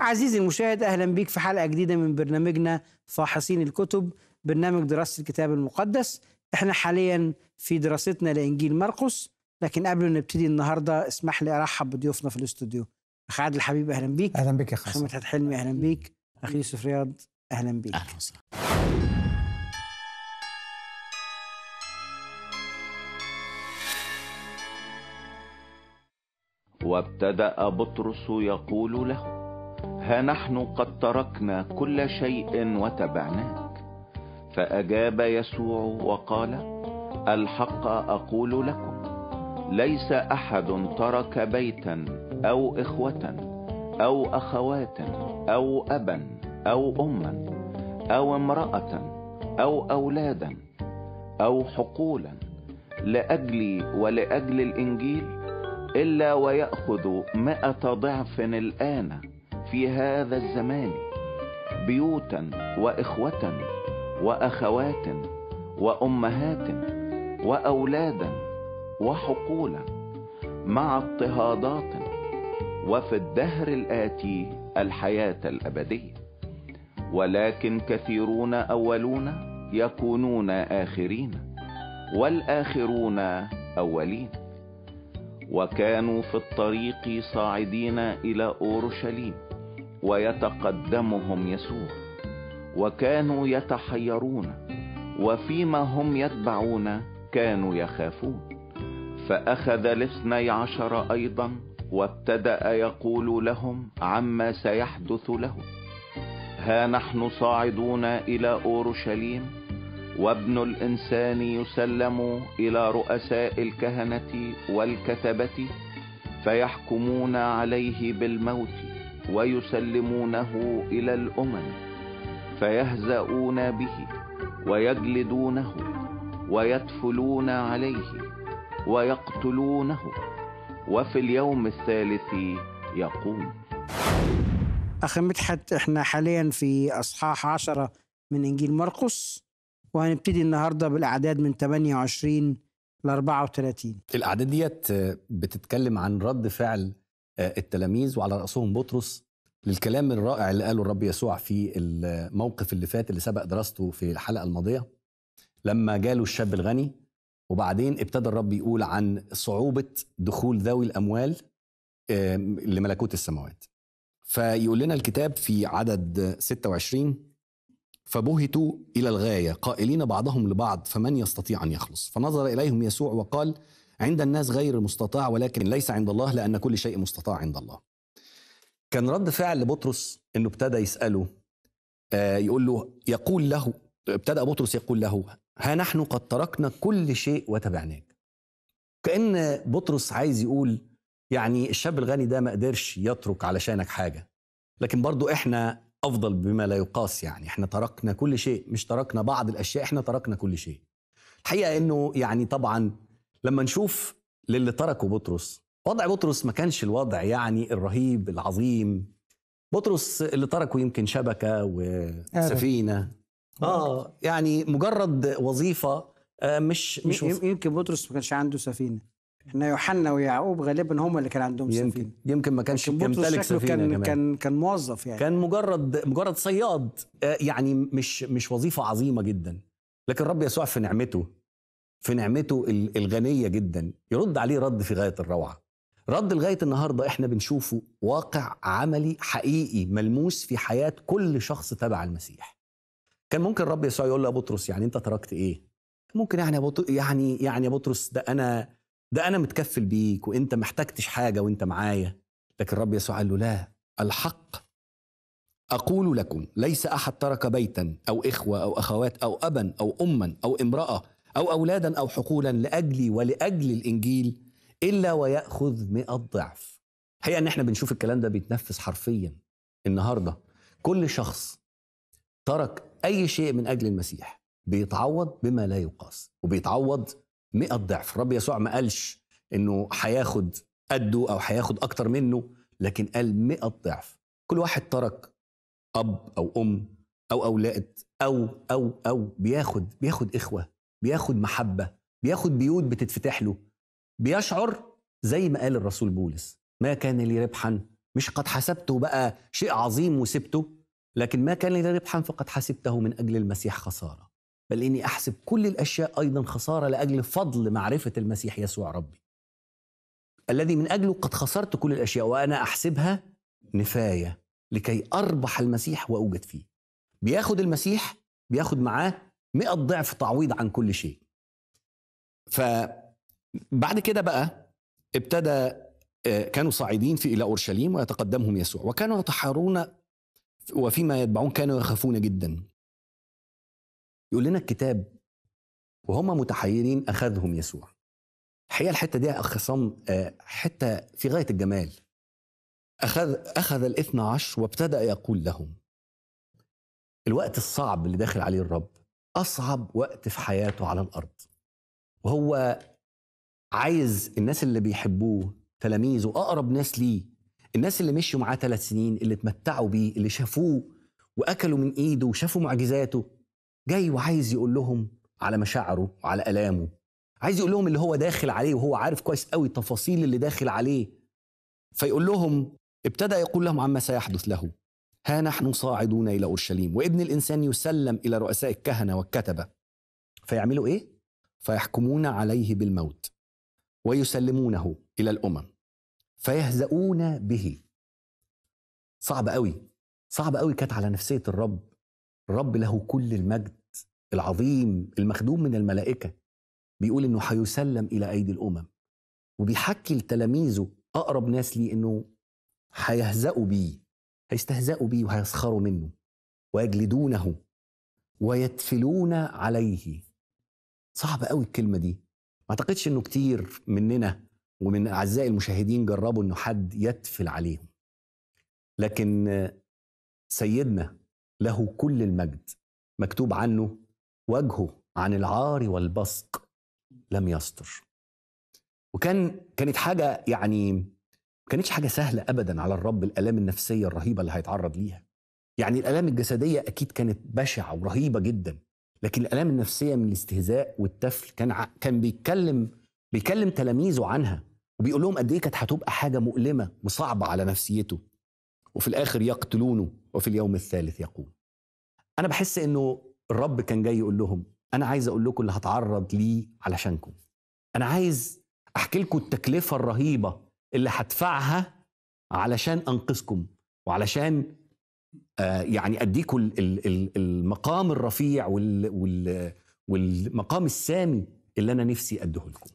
عزيزي المشاهد اهلا بيك في حلقه جديده من برنامجنا فاحصين الكتب برنامج دراسه الكتاب المقدس احنا حاليا في دراستنا لانجيل مرقس لكن قبل ما نبتدي النهارده اسمح لي ارحب بضيوفنا في الاستوديو اخ عادل حبيب اهلا بيك اهلا بك يا اخ خالد مدحت حلمي اهلا بيك اخ يوسف رياض اهلا بيك اهلا وسهلا وابتدا بطرس يقول له ها نحن قد تركنا كل شيء وتبعناك فاجاب يسوع وقال الحق اقول لكم ليس احد ترك بيتا او اخوه او اخوات او ابا او اما او امراه او اولادا او حقولا لاجلي ولاجل الانجيل إلا ويأخذ مئة ضعف الآن في هذا الزمان بيوتا وإخوة وأخوات وأمهات وأولادا وحقولا مع اضطهادات وفي الدهر الآتي الحياة الأبدية ولكن كثيرون أولون يكونون آخرين والآخرون أولين وكانوا في الطريق صاعدين الى اورشليم ويتقدمهم يسوع وكانوا يتحيرون وفيما هم يتبعون كانوا يخافون فاخذ الاثني عشر ايضا وابتدا يقول لهم عما سيحدث له ها نحن صاعدون الى اورشليم وابن الانسان يسلم الى رؤساء الكهنه والكتبه فيحكمون عليه بالموت ويسلمونه الى الامم فيهزؤون به ويجلدونه ويدفلون عليه ويقتلونه وفي اليوم الثالث يقوم اخ مدحت احنا حاليا في اصحاح عشرة من انجيل مرقس وهنبتدي النهارده بالاعداد من 28 ل 34 الاعداد ديت بتتكلم عن رد فعل التلاميذ وعلى راسهم بطرس للكلام الرائع اللي قاله الرب يسوع في الموقف اللي فات اللي سبق دراسته في الحلقه الماضيه لما جاله الشاب الغني وبعدين ابتدى الرب يقول عن صعوبه دخول ذوي الاموال لملكوت السماوات فيقول لنا الكتاب في عدد 26 فبهتوا الى الغايه قائلين بعضهم لبعض فمن يستطيع ان يخلص فنظر اليهم يسوع وقال عند الناس غير المستطاع ولكن ليس عند الله لان كل شيء مستطاع عند الله كان رد فعل بطرس انه ابتدى يساله آه يقول له يقول له ابتدى بطرس يقول له ها نحن قد تركنا كل شيء وتبعناك كان بطرس عايز يقول يعني الشاب الغني ده ما قدرش يترك علشانك حاجه لكن برضو احنا افضل بما لا يقاس يعني احنا تركنا كل شيء مش تركنا بعض الاشياء احنا تركنا كل شيء الحقيقه انه يعني طبعا لما نشوف للي تركه بطرس وضع بطرس ما كانش الوضع يعني الرهيب العظيم بطرس اللي تركه يمكن شبكه وسفينه اه يعني مجرد وظيفه آه مش مش يم- يمكن بطرس ما كانش عنده سفينه احنا يوحنا ويعقوب غالبا هم اللي كان عندهم يمكن سفينه يمكن ما كانش لكن بطرس يمتلك شكله سفينه كان كمان. كان كان موظف يعني كان مجرد مجرد صياد آه، يعني مش مش وظيفه عظيمه جدا لكن رب يسوع في نعمته في نعمته ال- الغنيه جدا يرد عليه رد في غايه الروعه رد لغايه النهارده احنا بنشوفه واقع عملي حقيقي ملموس في حياه كل شخص تبع المسيح كان ممكن رب يسوع يقول له يا بطرس يعني انت تركت ايه ممكن يعني يا بطرس يعني يعني يا بطرس ده انا ده انا متكفل بيك وانت محتاجتش حاجه وانت معايا لكن رب يسوع قال له لا الحق أقول لكم ليس أحد ترك بيتا أو إخوة أو أخوات أو أبا أو أما أو امرأة أو أولادا أو حقولا لأجلي ولأجل الإنجيل إلا ويأخذ مئة ضعف الحقيقة إن إحنا بنشوف الكلام ده بيتنفذ حرفيا النهاردة كل شخص ترك أي شيء من أجل المسيح بيتعوض بما لا يقاس وبيتعوض مئة ضعف رب يسوع ما قالش إنه هياخد قده أو هياخد أكتر منه لكن قال مئة ضعف كل واحد ترك اب او ام او اولاد او او او بياخد بياخد اخوه بياخد محبه بياخد بيوت بتتفتح له بيشعر زي ما قال الرسول بولس ما كان لي ربحا مش قد حسبته بقى شيء عظيم وسبته لكن ما كان لي ربحا فقد حسبته من أجل المسيح خسارة بل إني أحسب كل الأشياء أيضا خسارة لأجل فضل معرفة المسيح يسوع ربي الذي من أجله قد خسرت كل الأشياء وأنا أحسبها نفاية لكي أربح المسيح وأوجد فيه بياخد المسيح بياخد معاه مئة ضعف تعويض عن كل شيء فبعد كده بقى ابتدى آه، كانوا صاعدين في إلى أورشليم ويتقدمهم يسوع وكانوا يتحارون وفيما يتبعون كانوا يخافون جدا يقول لنا الكتاب وهم متحيرين أخذهم يسوع الحقيقة الحتة دي يا أخ عصام آه، حتة في غاية الجمال أخذ أخذ الاثنى عشر وابتدأ يقول لهم الوقت الصعب اللي داخل عليه الرب أصعب وقت في حياته على الأرض وهو عايز الناس اللي بيحبوه تلاميذه أقرب ناس ليه الناس اللي مشوا معاه ثلاث سنين اللي اتمتعوا بيه اللي شافوه وأكلوا من إيده وشافوا معجزاته جاي وعايز يقول لهم على مشاعره وعلى آلامه عايز يقول لهم اللي هو داخل عليه وهو عارف كويس قوي التفاصيل اللي داخل عليه فيقول لهم ابتدى يقول لهم عما سيحدث له ها نحن صاعدون الى اورشليم وابن الانسان يسلم الى رؤساء الكهنه والكتبه فيعملوا ايه فيحكمون عليه بالموت ويسلمونه الى الامم فيهزؤون به صعب قوي صعب قوي كانت على نفسيه الرب الرب له كل المجد العظيم المخدوم من الملائكه بيقول انه هيسلم الى ايدي الامم وبيحكي لتلاميذه اقرب ناس ليه انه هيهزأوا بيه هيستهزأوا بيه وهيسخروا منه ويجلدونه ويتفلون عليه صعب قوي الكلمه دي ما اعتقدش انه كتير مننا ومن اعزائي المشاهدين جربوا انه حد يتفل عليهم لكن سيدنا له كل المجد مكتوب عنه وجهه عن العار والبصق لم يستر وكان كانت حاجه يعني ما كانتش حاجه سهله ابدا على الرب الالام النفسيه الرهيبه اللي هيتعرض ليها يعني الالام الجسديه اكيد كانت بشعه ورهيبه جدا لكن الالام النفسيه من الاستهزاء والتفل كان ع... كان بيتكلم بيكلم تلاميذه عنها وبيقول لهم قد ايه كانت هتبقى حاجه مؤلمه وصعبه على نفسيته وفي الاخر يقتلونه وفي اليوم الثالث يقوم انا بحس انه الرب كان جاي يقول لهم انا عايز اقول لكم اللي هتعرض ليه علشانكم انا عايز احكي لكم التكلفه الرهيبه اللي هدفعها علشان انقذكم وعلشان آه يعني اديكم ال- ال- ال- المقام الرفيع وال وال والمقام السامي اللي انا نفسي اديه لكم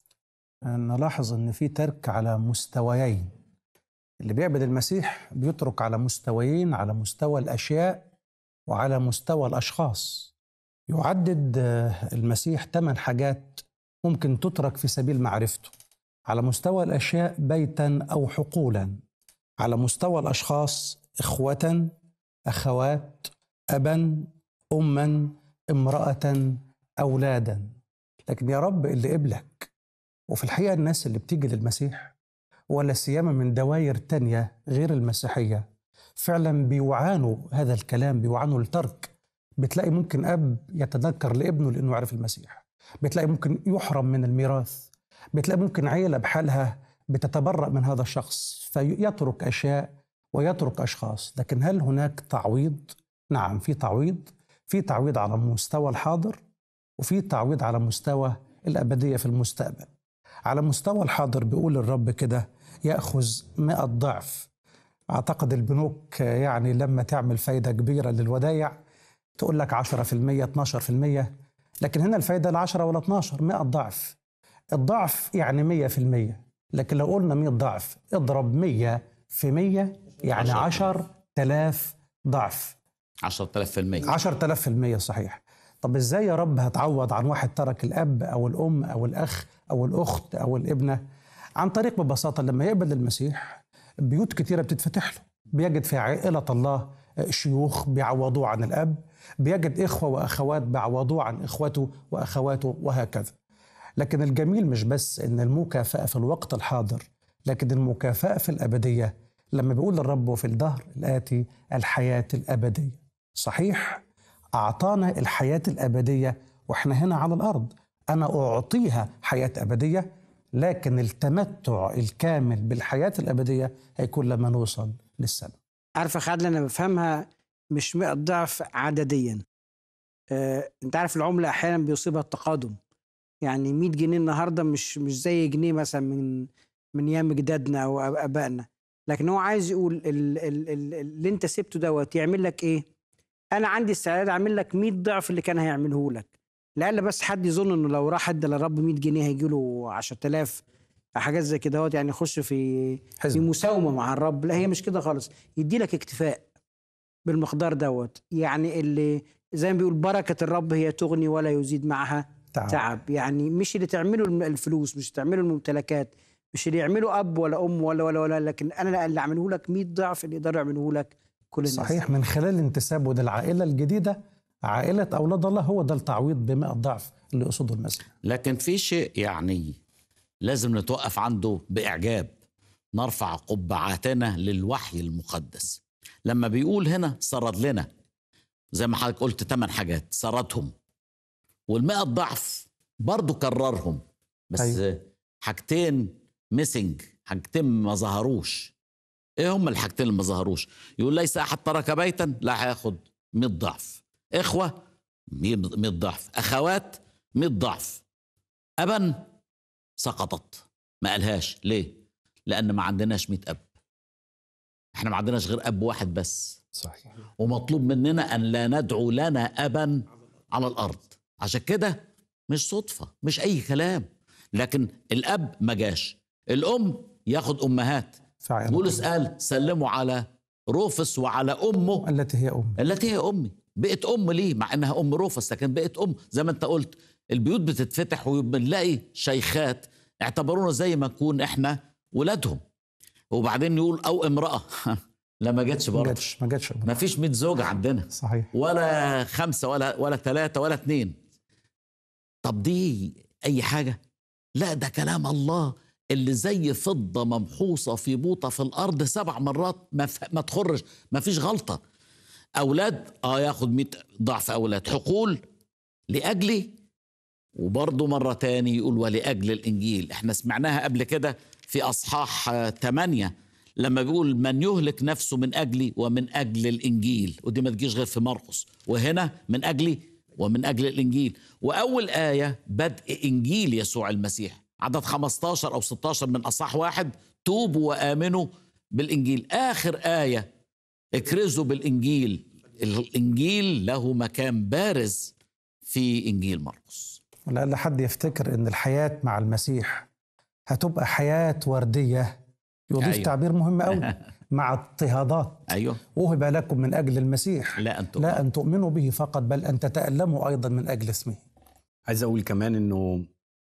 نلاحظ ان في ترك على مستويين اللي بيعبد المسيح بيترك على مستويين على مستوى الاشياء وعلى مستوى الاشخاص يعدد آه، المسيح ثمان حاجات ممكن تترك في سبيل معرفته على مستوى الاشياء بيتا او حقولا على مستوى الاشخاص اخوه اخوات ابا اما امراه اولادا لكن يا رب اللي قبلك وفي الحقيقه الناس اللي بتيجي للمسيح ولا سيما من دوائر تانية غير المسيحيه فعلا بيعانوا هذا الكلام بيعانوا الترك بتلاقي ممكن اب يتذكر لابنه لانه يعرف المسيح بتلاقي ممكن يحرم من الميراث بتلاقي ممكن عيله بحالها بتتبرأ من هذا الشخص فيترك اشياء ويترك اشخاص لكن هل هناك تعويض نعم في تعويض في تعويض على مستوى الحاضر وفي تعويض على مستوى الابديه في المستقبل على مستوى الحاضر بيقول الرب كده ياخذ مئة ضعف اعتقد البنوك يعني لما تعمل فايده كبيره للودايع تقول لك 10% 12% لكن هنا الفايده لا 10 ولا 12 100 ضعف الضعف يعني 100% لكن لو قلنا 100 ضعف اضرب 100 في 100 يعني 10000 ضعف 10000% 10000% صحيح طب ازاي يا رب هتعوض عن واحد ترك الاب او الام او الاخ او الاخت او الابنه عن طريق ببساطه لما يقبل المسيح بيوت كتيره بتتفتح له بيجد في عائله الله شيوخ بيعوضوه عن الاب بيجد اخوه واخوات بيعوضوه عن اخوته واخواته وهكذا لكن الجميل مش بس ان المكافاه في الوقت الحاضر لكن المكافاه في الابديه لما بيقول الرب في الدهر الاتي الحياه الابديه صحيح اعطانا الحياه الابديه واحنا هنا على الارض انا اعطيها حياه ابديه لكن التمتع الكامل بالحياة الأبدية هيكون لما نوصل للسماء عارفه خالد انا بفهمها مش 100 ضعف عدديا آه، انت عارف العمله احيانا بيصيبها التقادم يعني 100 جنيه النهارده مش مش زي جنيه مثلا من من ايام اجدادنا او أب- ابائنا لكن هو عايز يقول ال- ال- ال- اللي انت سبته دوت يعمل لك ايه انا عندي استعداد اعمل لك 100 ضعف اللي كان هيعمله لك لعل بس حد يظن انه لو راح ادى للرب 100 جنيه هيجي له 10000 حاجات زي كده يعني يخش في في حزب مساومه مع الرب لا هي مش كده خالص يدي لك اكتفاء بالمقدار دوت يعني اللي زي ما بيقول بركه الرب هي تغني ولا يزيد معها تعب. تعب يعني مش اللي تعمله الم- الفلوس مش تعمله الممتلكات مش اللي يعمله اب ولا ام ولا ولا ولا لكن انا اللي اعمله لك 100 ضعف اللي يقدروا يعملوه لك كل الناس صحيح من خلال انتسابه للعائلة الجديدة عائلة أولاد الله هو ده التعويض بمئة ضعف اللي يقصده المسيح لكن في شيء يعني لازم نتوقف عنده بإعجاب نرفع قبعاتنا للوحي المقدس لما بيقول هنا سرد لنا زي ما حضرتك قلت ثمان حاجات سردهم والمئة ضعف برضو كررهم بس أيوة. حاجتين ميسنج حاجتين ما ظهروش ايه هم الحاجتين اللي ما ظهروش يقول ليس احد ترك بيتا لا هياخد 100 ضعف اخوه 100 ضعف اخوات 100 ضعف ابا سقطت ما قالهاش ليه لان ما عندناش 100 اب احنا ما عندناش غير اب واحد بس صحيح ومطلوب مننا ان لا ندعو لنا ابا على الارض عشان كده مش صدفه مش اي كلام لكن الاب ما جاش الام ياخد امهات فعلا بولس قال سلموا على روفس وعلى امه التي هي أم التي هي امي بقت ام ليه مع انها ام روفس لكن بقت ام زي ما انت قلت البيوت بتتفتح وبنلاقي شيخات اعتبرونا زي ما نكون احنا ولادهم وبعدين يقول او امراه لا ما جاتش ما برضه جاتش ما جاتش ما فيش 100 زوجة عندنا صحيح ولا خمسة ولا ولا ثلاثة ولا اثنين طب دي أي حاجة لا ده كلام الله اللي زي فضة ممحوصة في بوطة في الأرض سبع مرات ما, ف... ما تخرج ما فيش غلطة أولاد آه ياخد 100 ضعف أولاد حقول لأجلي وبرضه مرة تاني يقول ولأجل الإنجيل احنا سمعناها قبل كده في أصحاح آه، 8 لما بيقول من يهلك نفسه من أجلي ومن أجل الإنجيل ودي ما تجيش غير في مرقس وهنا من أجلي ومن أجل الإنجيل وأول آية بدء إنجيل يسوع المسيح عدد 15 أو 16 من أصحاح واحد توبوا وآمنوا بالإنجيل آخر آية اكرزوا بالإنجيل الإنجيل له مكان بارز في إنجيل مرقس ولعل حد يفتكر ان الحياه مع المسيح هتبقى حياه ورديه يضيف أيوة. أيوه. تعبير مهم قوي مع اضطهادات أيوه وهب لكم من اجل المسيح لا أنتم لا ان تؤمنوا به فقط بل ان تتالموا ايضا من اجل اسمه عايز اقول كمان انه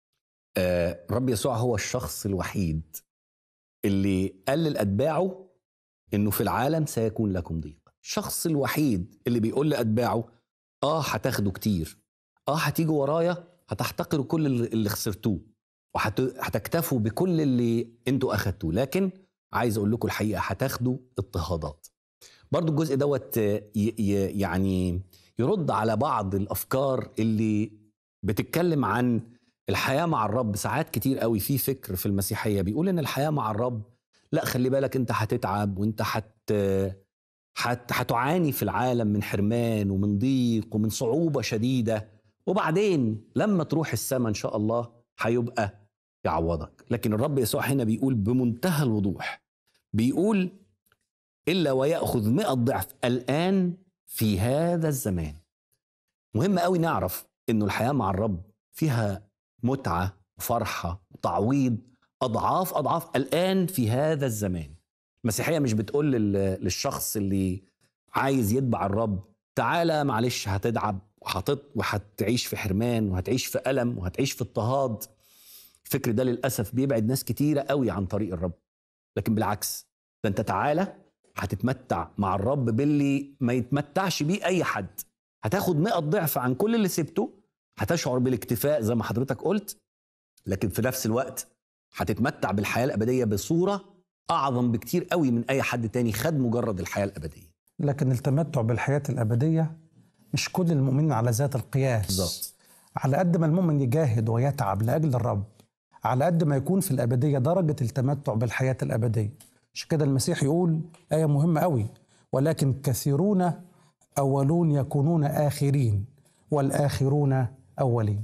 آه رب يسوع هو الشخص الوحيد اللي قال لاتباعه انه في العالم سيكون لكم ضيق الشخص الوحيد اللي بيقول لاتباعه اه هتاخدوا كتير اه هتيجوا ورايا هتحتقروا كل اللي اللي خسرتوه وهتكتفوا بكل اللي انتوا اخدتوه لكن عايز اقول لكم الحقيقه هتاخدوا اضطهادات برضو الجزء دوت آه، ي- ي- يعني يرد على بعض الافكار اللي بتتكلم عن الحياه مع الرب ساعات كتير قوي في فكر في المسيحيه بيقول ان الحياه مع الرب لا خلي بالك انت هتتعب وانت هت هت هتعاني في العالم من حرمان ومن ضيق ومن صعوبه شديده وبعدين لما تروح السماء ان شاء الله هيبقى يعوضك لكن الرب يسوع هنا بيقول بمنتهى الوضوح بيقول الا وياخذ مئة ضعف الان في هذا الزمان مهم قوي نعرف انه الحياه مع الرب فيها متعه وفرحه وتعويض اضعاف اضعاف الان في هذا الزمان المسيحيه مش بتقول لل- للشخص اللي عايز يتبع الرب تعالى معلش هتتعب وهتط وهتعيش في حرمان وهتعيش في الم وهتعيش في اضطهاد الفكر ده للاسف بيبعد ناس كتيره قوي عن طريق الرب لكن بالعكس ده انت تعالى هتتمتع مع الرب باللي ما يتمتعش بيه اي حد هتاخد 100 ضعف عن كل اللي سبته هتشعر بالاكتفاء زي ما حضرتك قلت لكن في نفس الوقت هتتمتع بالحياه الابديه بصوره اعظم بكتير قوي من اي حد تاني خد مجرد الحياه الابديه لكن التمتع بالحياه الابديه مش كل المؤمنين على ذات القياس بالظبط على قد ما المؤمن يجاهد ويتعب لاجل الرب على قد ما يكون في الأبدية درجة التمتع بالحياة الأبدية عشان كده المسيح يقول آية مهمة قوي ولكن كثيرون أولون يكونون آخرين والآخرون أولين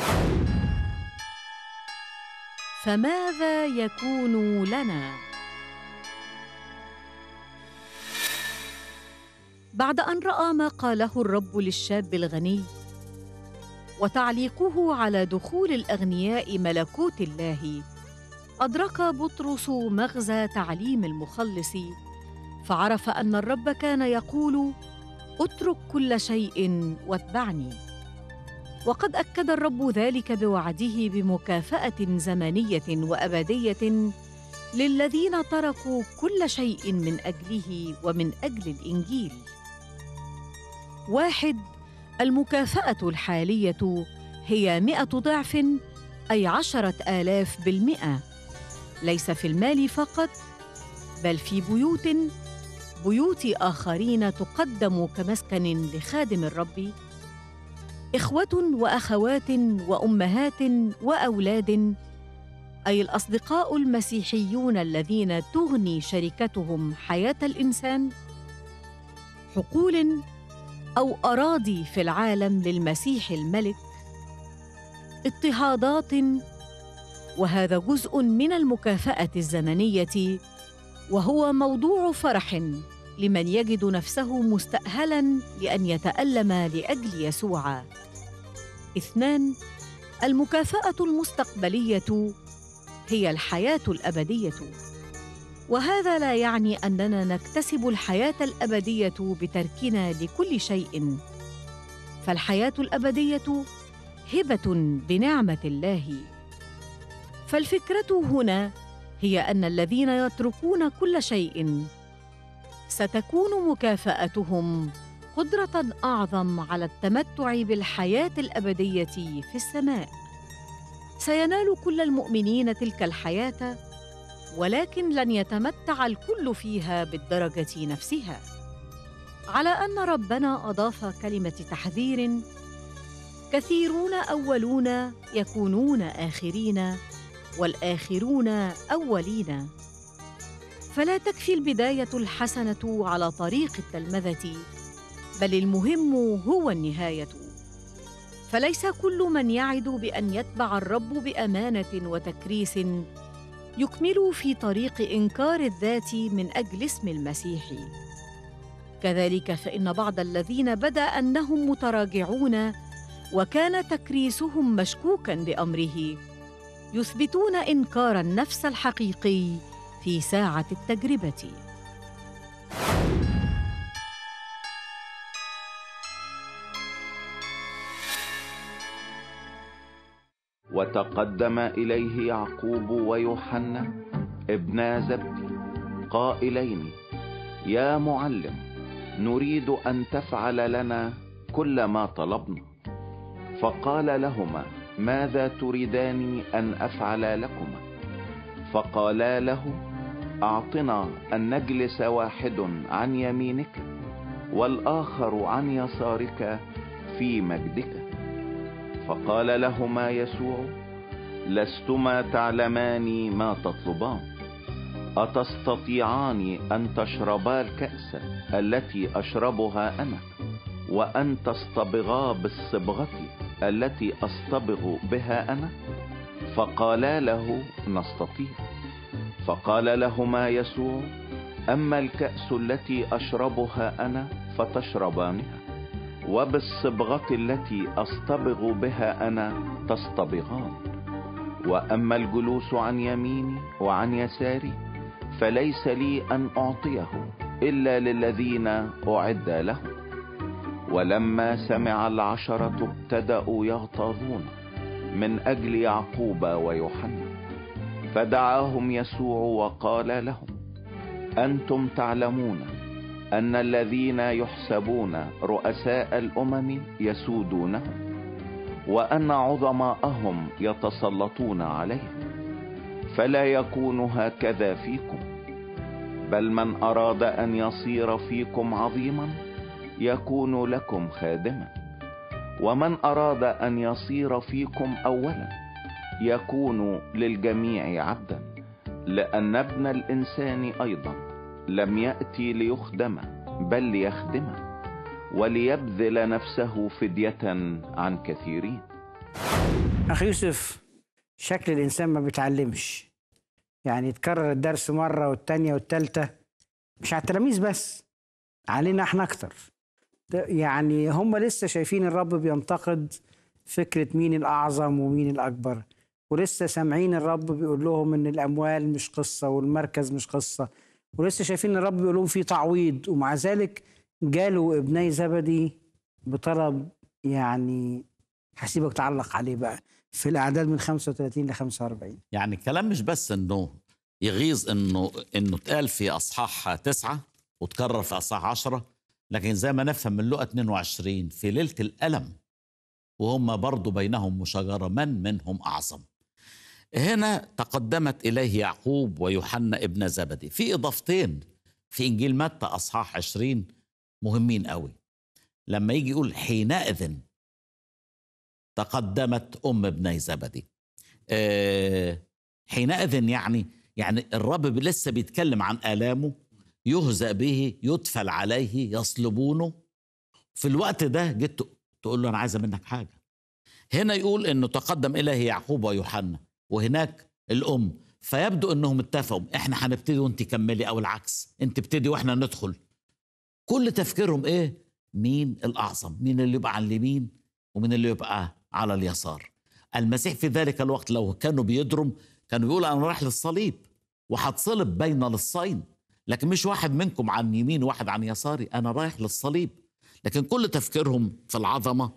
فماذا يكون لنا بعد ان راى ما قاله الرب للشاب الغني وتعليقه على دخول الاغنياء ملكوت الله ادرك بطرس مغزى تعليم المخلص فعرف ان الرب كان يقول اترك كل شيء واتبعني وقد اكد الرب ذلك بوعده بمكافاه زمنيه وابديه للذين تركوا كل شيء من اجله ومن اجل الانجيل واحد المكافاه الحاليه هي مائه ضعف اي عشره الاف بالمئه ليس في المال فقط بل في بيوت بيوت اخرين تقدم كمسكن لخادم الرب اخوه واخوات وامهات واولاد اي الاصدقاء المسيحيون الذين تغني شركتهم حياه الانسان حقول او اراضي في العالم للمسيح الملك اضطهادات وهذا جزء من المكافاه الزمنيه وهو موضوع فرح لمن يجد نفسه مستاهلا لان يتالم لاجل يسوع اثنان المكافاه المستقبليه هي الحياه الابديه وهذا لا يعني اننا نكتسب الحياه الابديه بتركنا لكل شيء فالحياه الابديه هبه بنعمه الله فالفكره هنا هي ان الذين يتركون كل شيء ستكون مكافاتهم قدره اعظم على التمتع بالحياه الابديه في السماء سينال كل المؤمنين تلك الحياه ولكن لن يتمتع الكل فيها بالدرجه نفسها على ان ربنا اضاف كلمه تحذير كثيرون اولون يكونون اخرين والاخرون اولين فلا تكفي البدايه الحسنه على طريق التلمذه بل المهم هو النهايه فليس كل من يعد بان يتبع الرب بامانه وتكريس يكمل في طريق انكار الذات من اجل اسم المسيح كذلك فان بعض الذين بدا انهم متراجعون وكان تكريسهم مشكوكا بامره يثبتون انكار النفس الحقيقي في ساعه التجربه وتقدم إليه يعقوب ويوحنا ابنا زبدي قائلين يا معلم نريد أن تفعل لنا كل ما طلبنا فقال لهما ماذا تريدان أن أفعل لكما فقالا له أعطنا أن نجلس واحد عن يمينك والآخر عن يسارك في مجدك فقال لهما يسوع لستما تعلمان ما تطلبان اتستطيعان ان تشربا الكاس التي اشربها انا وان تصطبغا بالصبغه التي اصطبغ بها انا فقالا له نستطيع فقال لهما يسوع اما الكاس التي اشربها انا فتشربانها وبالصبغة التي أصطبغ بها أنا تصطبغان وأما الجلوس عن يميني وعن يساري فليس لي أن أعطيه إلا للذين أعد لهم ولما سمع العشرة ابتدأوا يغتاظون من أجل يعقوب ويوحنا فدعاهم يسوع وقال لهم أنتم تعلمون ان الذين يحسبون رؤساء الامم يسودونهم وان عظماءهم يتسلطون عليهم فلا يكون هكذا فيكم بل من اراد ان يصير فيكم عظيما يكون لكم خادما ومن اراد ان يصير فيكم اولا يكون للجميع عبدا لان ابن الانسان ايضا لم ياتي ليخدم بل ليخدم وليبذل نفسه فديه عن كثيرين اخي يوسف شكل الانسان ما بيتعلمش يعني يتكرر الدرس مره والتانيه والتالته مش على التلاميذ بس علينا احنا اكتر ده يعني هم لسه شايفين الرب بينتقد فكره مين الاعظم ومين الاكبر ولسه سامعين الرب بيقول لهم ان الاموال مش قصه والمركز مش قصه ولسه شايفين الرب بيقول لهم في تعويض ومع ذلك جالوا ابني زبدي بطلب يعني هسيبك تعلق عليه بقى في الاعداد من 35 ل 45 يعني الكلام مش بس انه يغيظ انه انه اتقال في اصحاح تسعة وتكرر في اصحاح عشرة لكن زي ما نفهم من لقى 22 في ليله الالم وهم برضو بينهم مشاجره من منهم اعظم هنا تقدمت اليه يعقوب ويوحنا ابن زبدي في اضافتين في انجيل متى اصحاح 20 مهمين قوي لما يجي يقول حينئذ تقدمت ام ابني زبدي آه، حينئذ يعني يعني الرب لسه بيتكلم عن آلامه يهزأ به يدفل عليه يصلبونه في الوقت ده جيت تقول له أنا عايزة منك حاجة هنا يقول إنه تقدم إليه يعقوب ويوحنا وهناك الأم فيبدو إنهم اتفقوا إحنا هنبتدي وأنت كملي أو العكس أنت ابتدي وإحنا ندخل كل تفكيرهم إيه مين الأعظم مين اللي يبقى على اليمين ومين اللي يبقى على اليسار المسيح في ذلك الوقت لو كانوا بيدرم كانوا بيقول انا رايح للصليب وهتصلب بين للصين لكن مش واحد منكم عن يمين وواحد عن يساري انا رايح للصليب لكن كل تفكيرهم في العظمه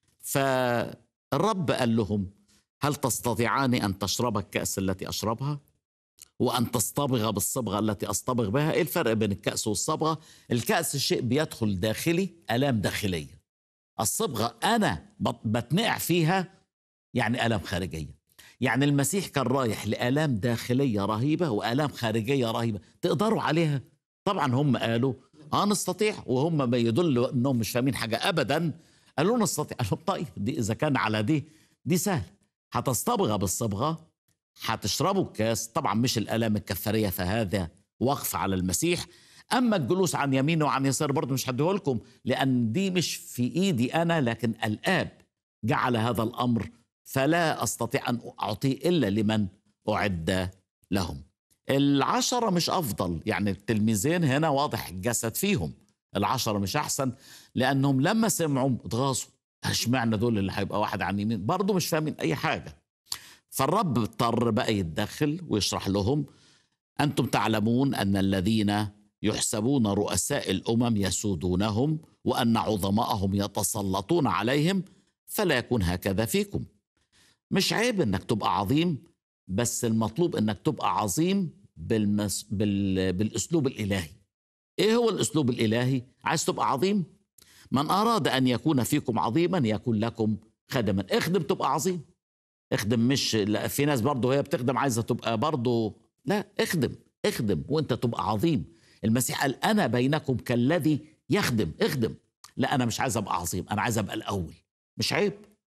فالرب قال لهم هل تستطيعان ان تشربا الكاس التي اشربها وان تصطبغ بالصبغه التي اصطبغ بها ايه الفرق بين الكاس والصبغه الكاس شيء بيدخل داخلي الام داخليه الصبغه انا بت- بتنقع فيها يعني الام خارجيه يعني المسيح كان رايح لآلام داخلية رهيبة وآلام خارجية رهيبة تقدروا عليها طبعا هم قالوا اه نستطيع وهم ما يدلوا انهم مش فاهمين حاجة ابدا قالوا نستطيع قالوا طيب دي اذا كان على دي دي سهل هتصطبغ بالصبغة هتشربوا الكاس طبعا مش الآلام الكفارية فهذا وقف على المسيح اما الجلوس عن يمين وعن يسار برضه مش هديه لكم لان دي مش في ايدي انا لكن الاب جعل هذا الامر فلا استطيع ان اعطيه الا لمن اعد لهم. العشره مش افضل يعني التلميذين هنا واضح الجسد فيهم العشره مش احسن لانهم لما سمعوا اتغاظوا اشمعنى دول اللي هيبقى واحد عن يمين برضه مش فاهمين اي حاجه. فالرب اضطر بقى يتدخل ويشرح لهم انتم تعلمون ان الذين يحسبون رؤساء الامم يسودونهم وان عظماءهم يتسلطون عليهم فلا يكون هكذا فيكم مش عيب انك تبقى عظيم بس المطلوب انك تبقى عظيم بالمس... بال... بالاسلوب الالهي ايه هو الاسلوب الالهي عايز تبقى عظيم من اراد ان يكون فيكم عظيما يكون لكم خدما اخدم تبقى عظيم اخدم مش لا في ناس برضه هي بتخدم عايزه تبقى برضه لا اخدم اخدم وانت تبقى عظيم المسيح قال انا بينكم كالذي يخدم اخدم لا انا مش عايز ابقى عظيم انا عايز ابقى الاول مش عيب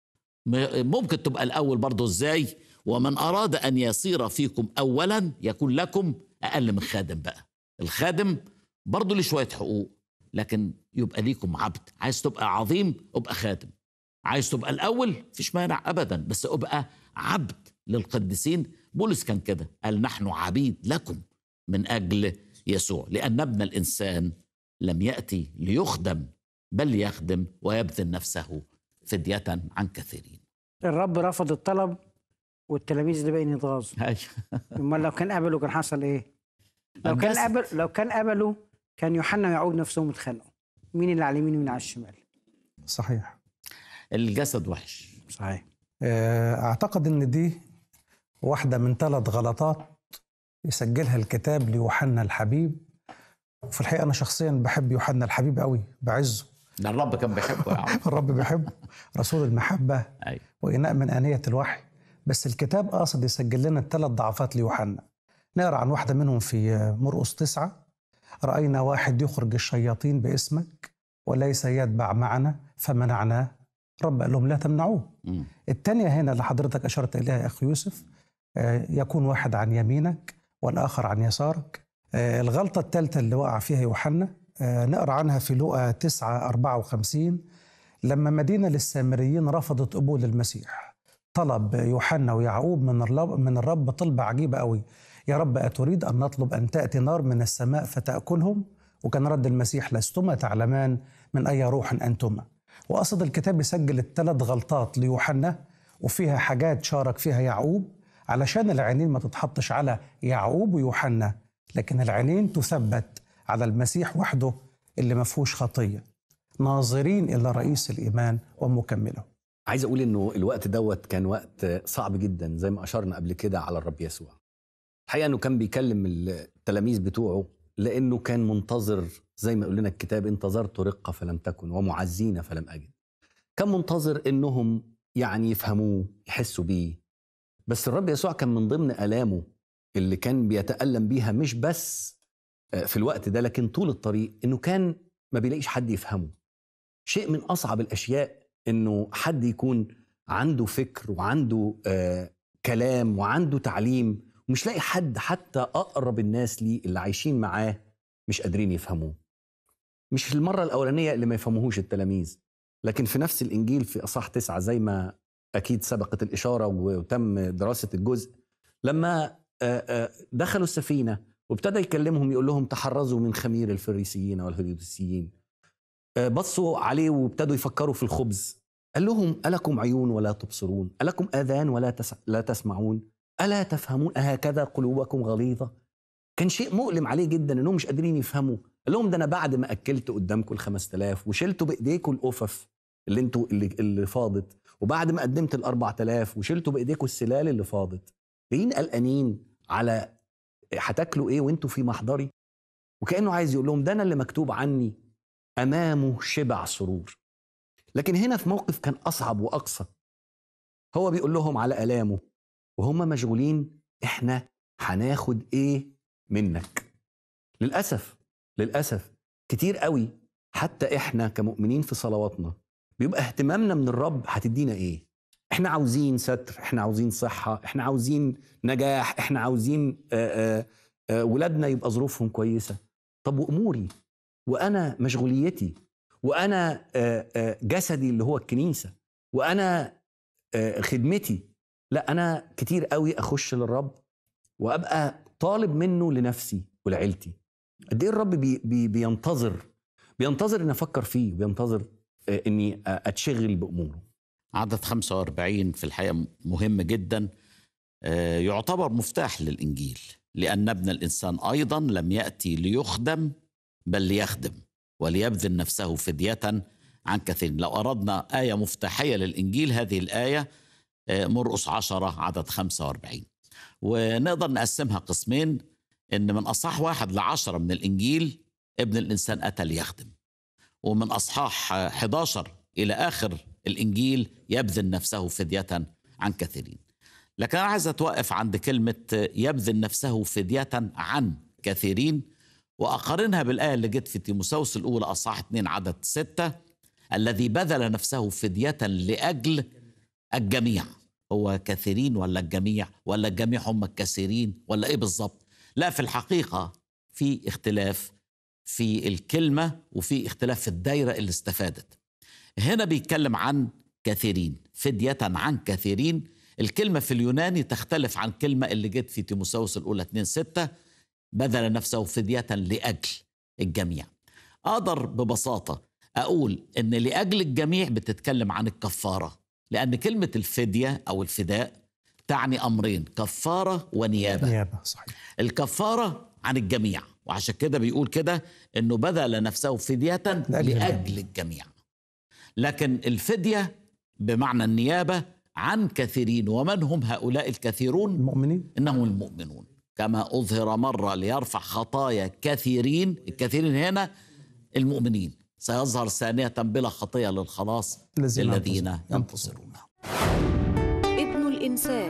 م- ممكن تبقى الاول برضه ازاي ومن اراد ان يصير فيكم اولا يكون لكم اقل من خادم بقى الخادم برضه ليه شويه حقوق لكن يبقى ليكم عبد عايز تبقى عظيم ابقى خادم عايز تبقى الاول مفيش مانع ابدا بس ابقى عبد للقديسين بولس كان كده قال نحن عبيد لكم من اجل يسوع لان ابن الانسان لم ياتي ليخدم بل يخدم ويبذل نفسه فديه عن كثيرين الرب رفض الطلب والتلاميذ اللي باقيين يتغاظوا أيوة. امال لو كان قبله كان حصل ايه؟ لو كان الجسد. قبل لو كان قبله كان يوحنا ويعقوب نفسهم اتخانقوا مين اللي على اليمين ومين على الشمال صحيح الجسد وحش صحيح آه، اعتقد ان دي واحده من ثلاث غلطات يسجلها الكتاب ليوحنا الحبيب وفي الحقيقه انا شخصيا بحب يوحنا الحبيب قوي بعزه ده الرب كان بيحبه يا عم الرب بيحبه رسول المحبه أيوة. وإناء من آنية الوحي بس الكتاب قاصد يسجل لنا الثلاث ضعفات ليوحنا نقرا عن واحدة منهم في مرقس تسعة رأينا واحد يخرج الشياطين باسمك وليس يتبع معنا فمنعناه رب قال لهم لا تمنعوه مم. الثانية هنا اللي حضرتك أشرت إليها يا أخي يوسف آه، يكون واحد عن يمينك والآخر عن يسارك آه، الغلطة الثالثة اللي وقع فيها يوحنا آه، نقرأ عنها في لوقا 9 54 لما مدينة للسامريين رفضت قبول المسيح طلب يوحنا ويعقوب من الرب من الرب طلبة عجيبة قوي يا رب أتريد أن نطلب أن تأتي نار من السماء فتأكلهم وكان رد المسيح لستما تعلمان من أي روح أنتما وقصد الكتاب يسجل الثلاث غلطات ليوحنا وفيها حاجات شارك فيها يعقوب علشان العينين ما تتحطش على يعقوب ويوحنا لكن العينين تثبت على المسيح وحده اللي ما فيهوش خطيه ناظرين الى رئيس الايمان ومكمله عايز اقول انه الوقت دوت كان وقت صعب جدا زي ما اشرنا قبل كده على الرب يسوع الحقيقه انه كان بيكلم التلاميذ بتوعه لانه كان منتظر زي ما يقول لنا الكتاب انتظرت رقه فلم تكن ومعزين فلم اجد كان منتظر انهم يعني يفهموه يحسوا بيه بس الرب يسوع كان من ضمن الامه اللي كان بيتالم بيها مش بس في الوقت ده لكن طول الطريق انه كان ما بيلاقيش حد يفهمه شيء من اصعب الاشياء انه حد يكون عنده فكر وعنده آه كلام وعنده تعليم ومش لاقي حد حتى اقرب الناس ليه اللي عايشين معاه مش قادرين يفهموه مش في المره الاولانيه اللي ما يفهموهوش التلاميذ لكن في نفس الانجيل في اصح تسعة زي ما اكيد سبقت الاشاره وتم دراسه الجزء لما دخلوا السفينه وابتدى يكلمهم يقول لهم تحرزوا من خمير الفريسيين والهدوسيين بصوا عليه وابتدوا يفكروا في الخبز قال لهم ألكم عيون ولا تبصرون ألكم آذان ولا تس... لا تسمعون ألا تفهمون أهكذا قلوبكم غليظة كان شيء مؤلم عليه جدا انهم مش قادرين يفهموا قال لهم ده انا بعد ما اكلت قدامكم ال 5000 وشلتوا بايديكم القفف اللي انتوا اللي, اللي فاضت وبعد ما قدمت ال 4000 وشلتوا بايديكم السلال اللي فاضت جايين قلقانين على هتاكلوا ايه وانتوا في محضري وكانه عايز يقول لهم ده انا اللي مكتوب عني امامه شبع سرور لكن هنا في موقف كان اصعب واقصى هو بيقول لهم على الامه وهم مشغولين احنا هناخد ايه منك للاسف للاسف كتير قوي حتى احنا كمؤمنين في صلواتنا بيبقى اهتمامنا من الرب هتدينا ايه احنا عاوزين ستر احنا عاوزين صحه احنا عاوزين نجاح احنا عاوزين آآ آآ ولادنا يبقى ظروفهم كويسه طب واموري وانا مشغوليتي وانا آآ جسدي اللي هو الكنيسه وانا خدمتي لا انا كتير قوي اخش للرب وابقى طالب منه لنفسي ولعيلتي قد ايه الرب بي بي بينتظر بينتظر اني افكر فيه بينتظر اني اتشغل باموره عدد 45 في الحقيقه مهم جدا يعتبر مفتاح للانجيل لان ابن الانسان ايضا لم ياتي ليخدم بل ليخدم وليبذل نفسه فديه عن كثير لو اردنا ايه مفتاحيه للانجيل هذه الايه مرقس 10 عدد 45 ونقدر نقسمها قسمين ان من اصحاح واحد لعشرة من الانجيل ابن الانسان اتى ليخدم ومن اصحاح 11 الى اخر الانجيل يبذل نفسه فديه عن كثيرين لكن انا عايز اتوقف عند كلمه يبذل نفسه فديه عن كثيرين واقارنها بالايه اللي جت في تيموساوس الاولى اصحاح 2 عدد 6 الذي بذل نفسه فديه لاجل الجميع هو كثيرين ولا الجميع ولا الجميع هم الكثيرين ولا ايه بالظبط لا في الحقيقه في اختلاف في الكلمه وفي اختلاف في الدايره اللي استفادت هنا بيتكلم عن كثيرين فدية عن كثيرين الكلمة في اليوناني تختلف عن كلمة اللي جت في تيموساوس الأولى 2 6 بذل نفسه فدية لأجل الجميع أقدر ببساطة أقول إن لأجل الجميع بتتكلم عن الكفارة لأن كلمة الفدية أو الفداء تعني أمرين كفارة ونيابة نيابه صحيح الكفارة عن الجميع وعشان كده بيقول كده إنه بذل نفسه فدية لأجل الجميع لكن الفدية بمعنى النيابة عن كثيرين ومن هم هؤلاء الكثيرون المؤمنين إنهم المؤمنون كما أظهر مرة ليرفع خطايا كثيرين الكثيرين هنا المؤمنين سيظهر ثانية بلا خطية للخلاص الذين للذين ينتصرون. ينتصرون ابن الإنسان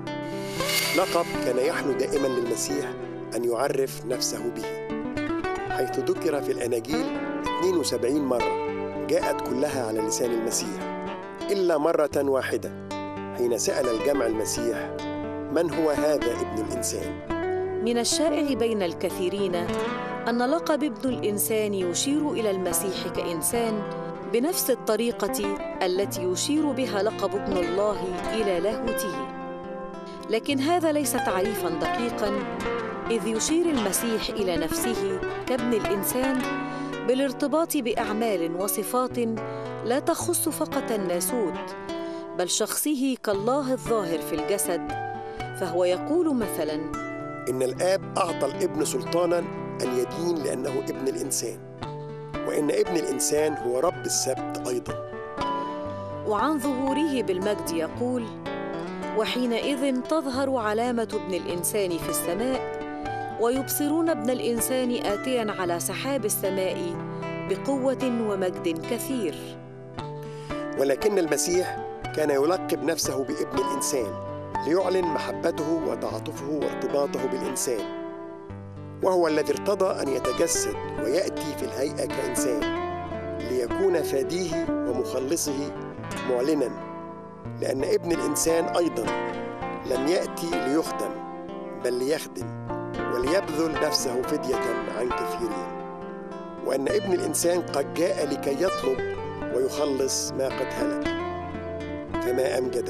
لقب كان يحلو دائما للمسيح أن يعرف نفسه به حيث ذكر في الأناجيل 72 مرة جاءت كلها على لسان المسيح إلا مرة واحدة حين سأل الجمع المسيح من هو هذا ابن الإنسان؟ من الشائع بين الكثيرين ان لقب ابن الانسان يشير الى المسيح كانسان بنفس الطريقه التي يشير بها لقب ابن الله الى لاهوته لكن هذا ليس تعريفا دقيقا اذ يشير المسيح الى نفسه كابن الانسان بالارتباط باعمال وصفات لا تخص فقط الناسوت بل شخصه كالله الظاهر في الجسد فهو يقول مثلا إن الآب أعطى الابن سلطانا أن يدين لأنه ابن الإنسان وإن ابن الإنسان هو رب السبت أيضا وعن ظهوره بالمجد يقول وحينئذ تظهر علامه ابن الانسان في السماء ويبصرون ابن الانسان اتيا على سحاب السماء بقوه ومجد كثير ولكن المسيح كان يلقب نفسه بابن الإنسان ليعلن محبته وتعاطفه وارتباطه بالإنسان وهو الذي ارتضى أن يتجسد ويأتي في الهيئة كإنسان ليكون فاديه ومخلصه معلنا لأن ابن الإنسان أيضا لم يأتي ليخدم بل ليخدم وليبذل نفسه فدية عن كثيرين وأن ابن الإنسان قد جاء لكي يطلب ويخلص ما قد هلك فما أمجده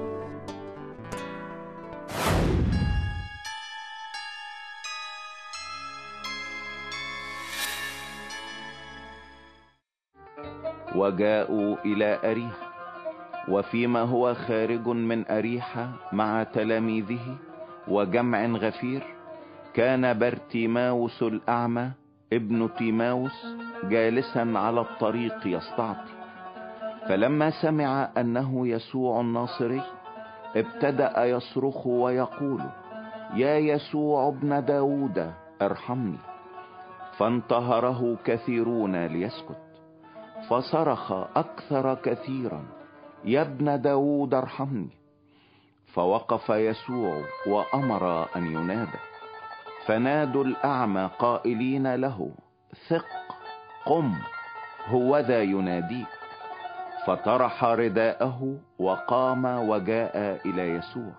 وجاءوا الى اريحه وفيما هو خارج من اريحه مع تلاميذه وجمع غفير كان برتيماوس الاعمى ابن تيماوس جالسا على الطريق يستعطي فلما سمع انه يسوع الناصري ابتدا يصرخ ويقول يا يسوع ابن داود ارحمني فانتهره كثيرون ليسكت فصرخ أكثر كثيرا يا ابن داود ارحمني فوقف يسوع وأمر أن ينادى فنادوا الأعمى قائلين له ثق قم هوذا يناديك فطرح رداءه وقام وجاء إلى يسوع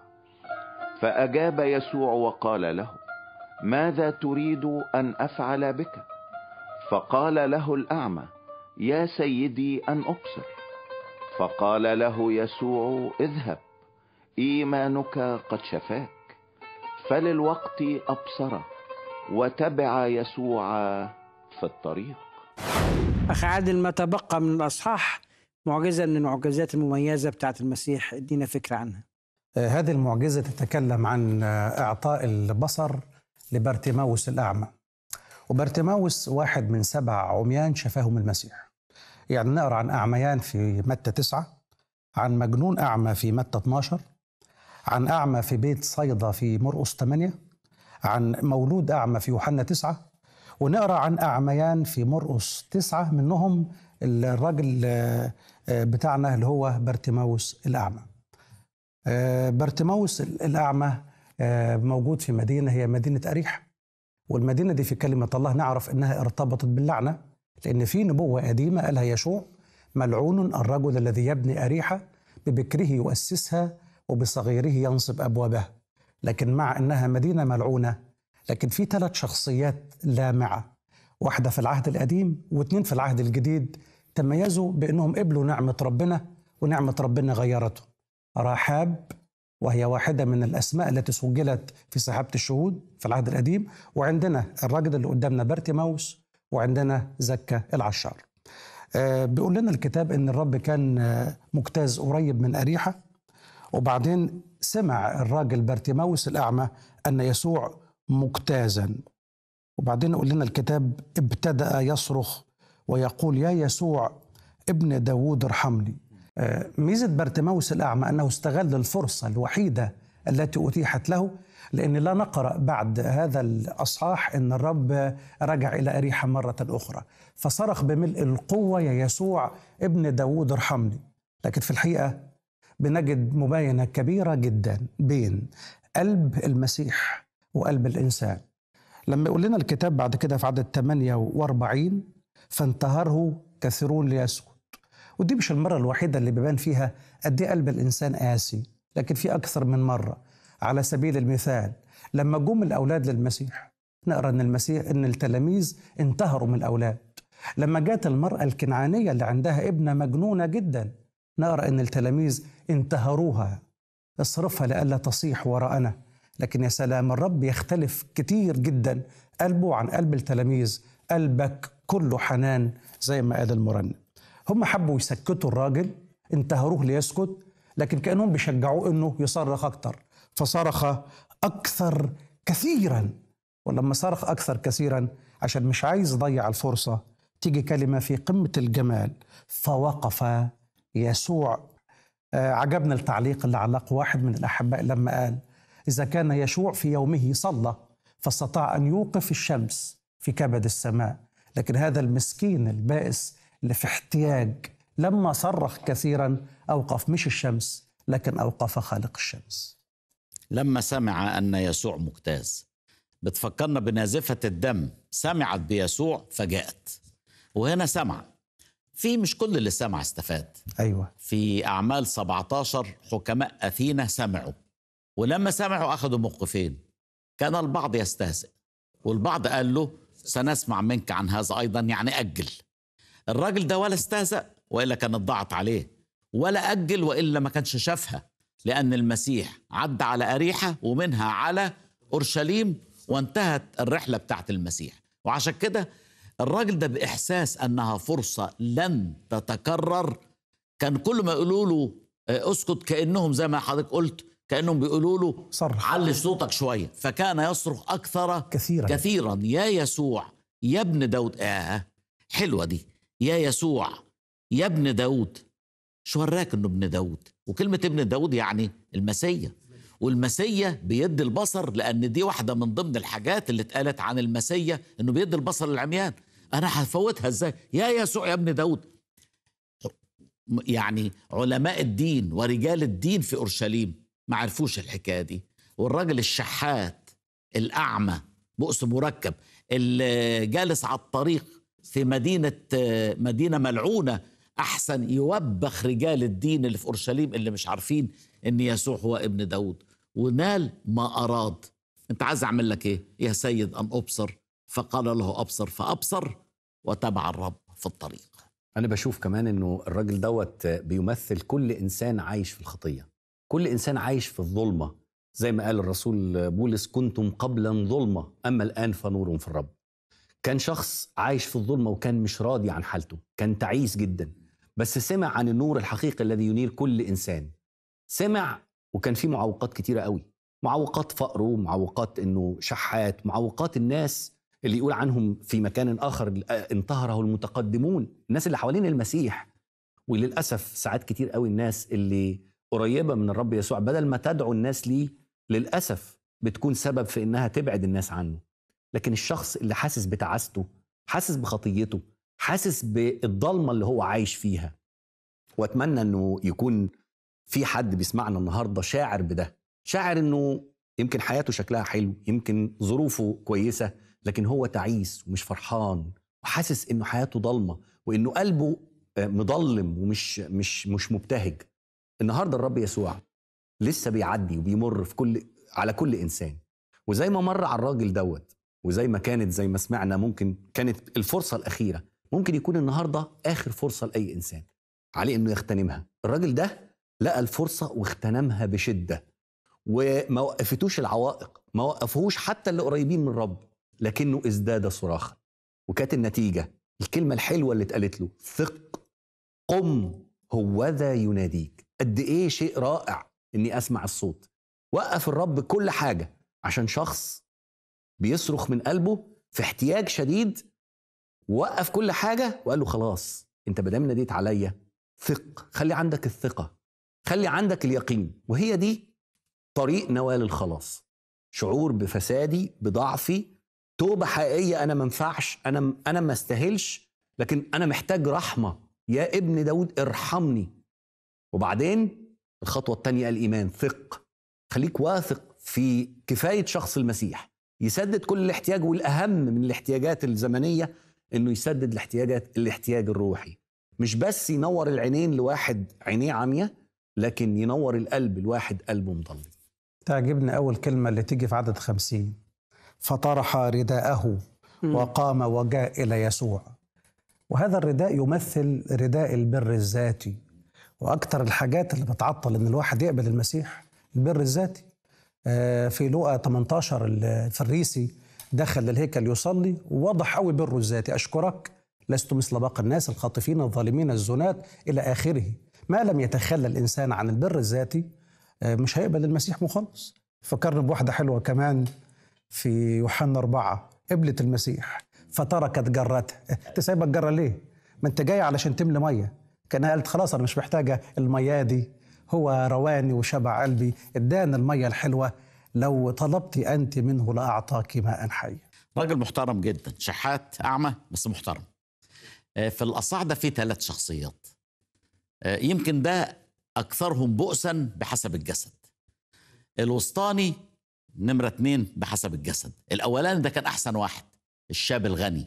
فأجاب يسوع وقال له ماذا تريد أن أفعل بك فقال له الأعمى يا سيدي ان ابصر فقال له يسوع اذهب ايمانك قد شفاك فللوقت ابصر وتبع يسوع في الطريق أخ عادل ما تبقى من الأصحاح معجزة من المعجزات المميزة بتاعت المسيح ادينا فكرة عنها آه، هذه المعجزة تتكلم عن آه، إعطاء البصر لبرتيماوس الأعمى وبرتيماوس واحد من سبع عميان شفاهم المسيح يعني نقرأ عن أعميان في متى تسعة عن مجنون أعمى في متى 12 عن أعمى في بيت صيدا في مرقس 8 عن مولود أعمى في يوحنا تسعة ونقرأ عن أعميان في مرقس تسعة منهم الراجل آه، آه، بتاعنا اللي هو برتيماوس الأعمى آه، برتيماوس الأعمى آه، موجود في مدينة هي مدينة أريح والمدينة دي في كلمة الله نعرف إنها ارتبطت باللعنة لأن في نبوة قديمة قالها يشوع ملعون الرجل الذي يبني أريحة ببكره يؤسسها وبصغيره ينصب أبوابها لكن مع أنها مدينة ملعونة لكن في ثلاث شخصيات لامعة واحدة في العهد القديم واثنين في العهد الجديد تميزوا بأنهم قبلوا نعمة ربنا ونعمة ربنا غيرته رحاب وهي واحدة من الأسماء التي سجلت في سحابة الشهود في العهد القديم وعندنا الراجل اللي قدامنا برتيماوس وعندنا زكا العشار آه، بيقول لنا الكتاب ان الرب كان آه، مجتاز قريب من أريحة وبعدين سمع الراجل برتيماوس الأعمى أن يسوع مجتازا وبعدين يقول لنا الكتاب ابتدأ يصرخ ويقول يا يسوع ابن داوود ارحمني آه، ميزة برتيماوس الأعمى أنه استغل الفرصة الوحيدة التي أتيحت له لأن لا نقرأ بعد هذا الأصحاح أن الرب رجع إلى أريحة مرة أخرى فصرخ بملء القوة يا يسوع ابن داوود ارحمني لكن في الحقيقة بنجد مباينة كبيرة جدا بين قلب المسيح وقلب الإنسان لما يقول لنا الكتاب بعد كده في عدد 48 فانتهره كثيرون ليسكت ودي مش المرة الوحيدة اللي بيبان فيها قد إيه قلب الإنسان قاسي لكن في أكثر من مرة على سبيل المثال لما جم الأولاد للمسيح نقرأ أن المسيح أن التلاميذ انتهروا من الأولاد لما جات المرأة الكنعانية اللي عندها ابنة مجنونة جدا نقرأ أن التلاميذ انتهروها اصرفها لئلا تصيح وراءنا لكن يا سلام الرب يختلف كتير جدا قلبه عن قلب التلاميذ قلبك كله حنان زي ما قال المرنم هم حبوا يسكتوا الراجل انتهروه ليسكت لكن كانهم بيشجعوه انه يصرخ اكتر فصرخ اكثر كثيرا ولما صرخ اكثر كثيرا عشان مش عايز يضيع الفرصه تيجي كلمه في قمه الجمال فوقف يسوع آه عجبنا التعليق اللي علقه واحد من الاحباء لما قال اذا كان يشوع في يومه صلى فاستطاع ان يوقف الشمس في كبد السماء لكن هذا المسكين البائس اللي في احتياج لما صرخ كثيرا اوقف مش الشمس لكن اوقف خالق الشمس لما سمع أن يسوع مجتاز بتفكرنا بنازفة الدم سمعت بيسوع فجاءت وهنا سمع في مش كل اللي سمع استفاد ايوه في أعمال 17 حكماء أثينا سمعوا ولما سمعوا أخذوا موقفين كان البعض يستهزئ والبعض قال له سنسمع منك عن هذا أيضا يعني أجل الراجل ده ولا استهزأ وإلا كانت ضاعت عليه ولا أجل وإلا ما كانش شافها لأن المسيح عدى على أريحة ومنها على أورشليم وانتهت الرحلة بتاعت المسيح وعشان كده الراجل ده بإحساس أنها فرصة لن تتكرر كان كل ما يقولوا له آه، اسكت كأنهم زي ما حضرتك قلت كأنهم بيقولوا له صرخ علي صوتك شوية فكان يصرخ أكثر كثيرا كثيرا يا يسوع يا ابن داود آه حلوة دي يا يسوع يا ابن داود شو وراك انه ابن داود وكلمة ابن داود يعني المسيا والمسيا بيد البصر لأن دي واحدة من ضمن الحاجات اللي اتقالت عن المسيا انه بيد البصر للعميان أنا هفوتها ازاي يا يسوع يا ابن داود يعني علماء الدين ورجال الدين في أورشليم ما عرفوش الحكاية دي والراجل الشحات الأعمى بؤس مركب اللي جالس على الطريق في مدينة مدينة ملعونة أحسن يوبخ رجال الدين اللي في أورشليم اللي مش عارفين إن يسوع هو ابن داود ونال ما أراد أنت عايز أعمل لك إيه يا سيد أن أبصر فقال له أبصر فأبصر وتبع الرب في الطريق انا بشوف كمان انه الراجل دوت بيمثل كل انسان عايش في الخطيه كل انسان عايش في الظلمه زي ما قال الرسول بولس كنتم قبلا ظلمه اما الان فنور في الرب كان شخص عايش في الظلمه وكان مش راضي عن حالته كان تعيس جدا بس سمع عن النور الحقيقي الذي ينير كل انسان سمع وكان في معوقات كتيره قوي معوقات فقره معوقات انه شحات معوقات الناس اللي يقول عنهم في مكان اخر انتهره المتقدمون الناس اللي حوالين المسيح وللاسف ساعات كتير قوي الناس اللي قريبه من الرب يسوع بدل ما تدعو الناس ليه للاسف بتكون سبب في انها تبعد الناس عنه لكن الشخص اللي حاسس بتعاسته حاسس بخطيته حاسس بالضلمه اللي هو عايش فيها واتمنى انه يكون في حد بيسمعنا النهارده شاعر بده شاعر انه يمكن حياته شكلها حلو يمكن ظروفه كويسه لكن هو تعيس ومش فرحان وحاسس انه حياته ضلمه وانه قلبه مضلم ومش مش مش مبتهج النهارده الرب يسوع لسه بيعدي وبيمر في كل على كل انسان وزي ما مر على الراجل دوت وزي ما كانت زي ما سمعنا ممكن كانت الفرصه الاخيره ممكن يكون النهارده اخر فرصه لاي انسان عليه انه يغتنمها الراجل ده لقى الفرصه واغتنمها بشده وما وقفتوش العوائق ما وقفوش حتى اللي قريبين من الرب لكنه ازداد صراخا وكانت النتيجه الكلمه الحلوه اللي اتقالت له ثق قم هوذا يناديك قد ايه شيء رائع اني اسمع الصوت وقف الرب كل حاجه عشان شخص بيصرخ من قلبه في احتياج شديد وقف كل حاجه وقال له خلاص انت ما دام ناديت عليا ثق خلي عندك الثقه خلي عندك اليقين وهي دي طريق نوال الخلاص شعور بفسادي بضعفي توبه حقيقيه انا ما انفعش انا انا ما استاهلش لكن انا محتاج رحمه يا ابن داود ارحمني وبعدين الخطوه الثانيه الايمان ثق خليك واثق في كفايه شخص المسيح يسدد كل الاحتياج والاهم من الاحتياجات الزمنيه انه يسدد الاحتياجات الاحتياج الروحي مش بس ينور العينين لواحد عينيه عاميه لكن ينور القلب لواحد قلبه مضلم تعجبني أول كلمة اللي تيجي في عدد خمسين فطرح رداءه وقام وجاء إلى يسوع وهذا الرداء يمثل رداء البر الذاتي وأكثر الحاجات اللي بتعطل إن الواحد يقبل المسيح البر الذاتي آه، في لوقا 18 الفريسي دخل الهيكل يصلي ووضح قوي بره الذاتي أشكرك لست مثل باقي الناس الخاطفين الظالمين الزنات إلى آخره ما لم يتخلى الإنسان عن البر الذاتي آه، مش هيقبل المسيح مخلص فكرني بواحدة حلوة كمان في يوحنا أربعة قبلت المسيح فتركت جرتها تسيبك جرة ليه؟ ما انت جاي علشان تملي مية كانها قالت خلاص انا مش محتاجة المية دي هو رواني وشبع قلبي اداني المية الحلوة لو طلبت انت منه لاعطاك ماء حيا راجل محترم جدا شحات اعمى بس محترم آه، في الاصح ده فيه ثلاث شخصيات آه، يمكن ده اكثرهم بؤسا بحسب الجسد الوسطاني نمرة اتنين بحسب الجسد الأولاني ده كان أحسن واحد الشاب الغني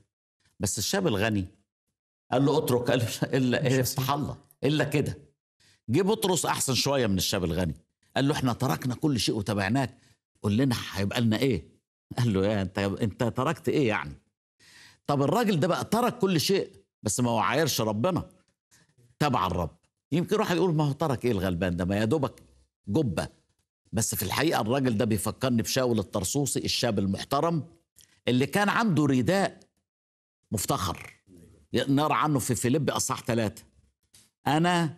بس الشاب الغني قال له اترك قال له إلا إيه افتح الله إلا كده جه بطرس أحسن شوية من الشاب الغني قال له احنا تركنا كل شيء وتبعناك قول لنا هيبقى لنا ايه قال له يا انت انت تركت ايه يعني طب الراجل ده بقى ترك كل شيء بس ما وعايرش ربنا تبع الرب يمكن واحد يقول ما هو ترك ايه الغلبان ده ما يا دوبك جبه بس في الحقيقه الراجل ده بيفكرني بشاول الطرسوسي الشاب المحترم اللي كان عنده رداء مفتخر نرى عنه في فيليب اصحاح ثلاثه انا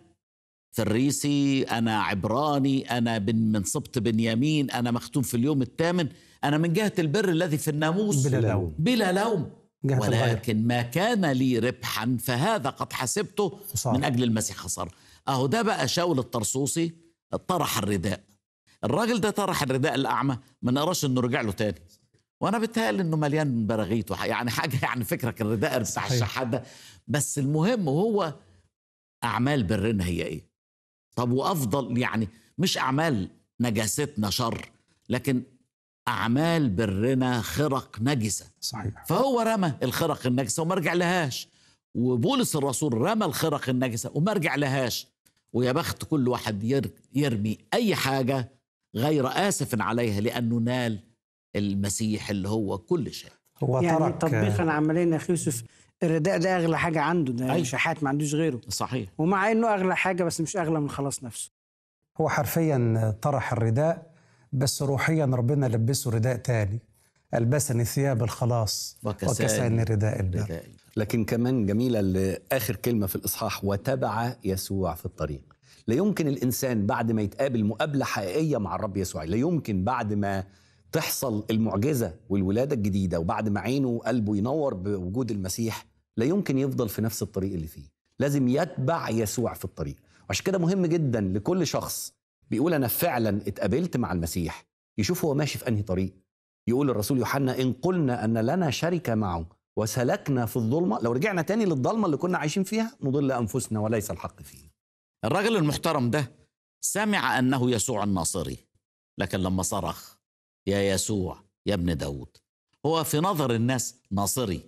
فريسي انا عبراني انا بن من سبط بنيامين انا مختوم في اليوم الثامن انا من جهه البر الذي في الناموس بلا لوم. بلا لوم جهة الغير. ولكن ما كان لي ربحا فهذا قد حسبته خسارة. من اجل المسيح خساره اهو ده بقى شاول الطرسوسي طرح الرداء الراجل ده طرح الرداء الاعمى ما نقراش انه رجع له تاني وانا بتهيألي انه مليان براغيث وح- يعني حاجه يعني فكرك الرداء بتاع صحيح. الشحات ده بس المهم هو اعمال برنا هي ايه طب وافضل يعني مش اعمال نجاستنا شر لكن اعمال برنا خرق نجسه صحيح فهو رمى الخرق النجسه وما رجع لهاش وبولس الرسول رمى الخرق النجسه وما رجع لهاش ويا بخت كل واحد ير- يرمي اي حاجه غير اسف عليها لانه نال المسيح اللي هو كل شيء هو يعني ترك تطبيقا عمليا يا اخي يوسف الرداء ده اغلى حاجه عنده ده أيوة. شحات ما عندوش غيره صحيح ومع انه اغلى حاجه بس مش اغلى من خلاص نفسه هو حرفيا طرح الرداء بس روحيا ربنا لبسه رداء تاني ألبسني ثياب الخلاص وكساني وكساني رداء البر رداء. لكن كمان جميلة اللي آخر كلمة في الإصحاح وتبع يسوع في الطريق لا يمكن الإنسان بعد ما يتقابل مقابلة حقيقية مع الرب يسوع لا يمكن بعد ما تحصل المعجزة والولادة الجديدة وبعد ما عينه وقلبه ينور بوجود المسيح لا يمكن يفضل في نفس الطريق اللي فيه لازم يتبع يسوع في الطريق وعشان كده مهم جدا لكل شخص بيقول أنا فعلا اتقابلت مع المسيح يشوف هو ماشي في أنهي طريق يقول الرسول يوحنا إن قلنا أن لنا شركة معه وسلكنا في الظلمة لو رجعنا تاني للضلمة اللي كنا عايشين فيها نضل أنفسنا وليس الحق فيه الراجل المحترم ده سمع انه يسوع الناصري لكن لما صرخ يا يسوع يا ابن داود هو في نظر الناس ناصري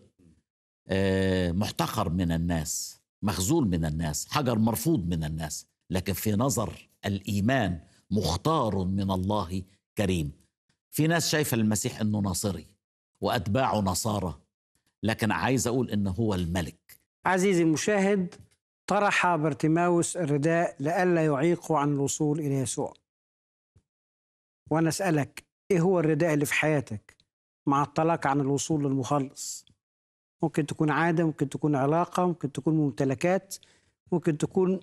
آه، محتقر من الناس مخزول من الناس حجر مرفوض من الناس لكن في نظر الايمان مختار من الله كريم في ناس شايفه المسيح انه ناصري واتباعه نصارى لكن عايز اقول انه هو الملك عزيزي المشاهد طرح بارتيماوس الرداء لئلا يعيقه عن الوصول الى يسوع وانا اسالك ايه هو الرداء اللي في حياتك معطلك عن الوصول للمخلص ممكن تكون عاده ممكن تكون علاقه ممكن تكون ممتلكات ممكن تكون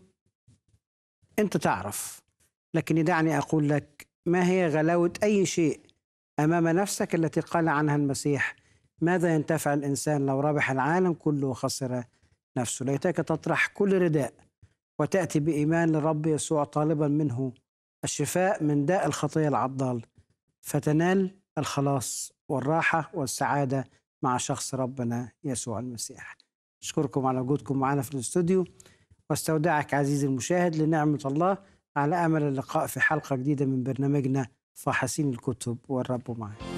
انت تعرف لكن دعني اقول لك ما هي غلاوه اي شيء امام نفسك التي قال عنها المسيح ماذا ينتفع الانسان لو ربح العالم كله وخسر نفسه ليتك تطرح كل رداء وتاتي بايمان للرب يسوع طالبا منه الشفاء من داء الخطيه العضال فتنال الخلاص والراحه والسعاده مع شخص ربنا يسوع المسيح اشكركم على وجودكم معنا في الاستوديو واستودعك عزيزي المشاهد لنعمه الله على امل اللقاء في حلقه جديده من برنامجنا فاحسين الكتب والرب معك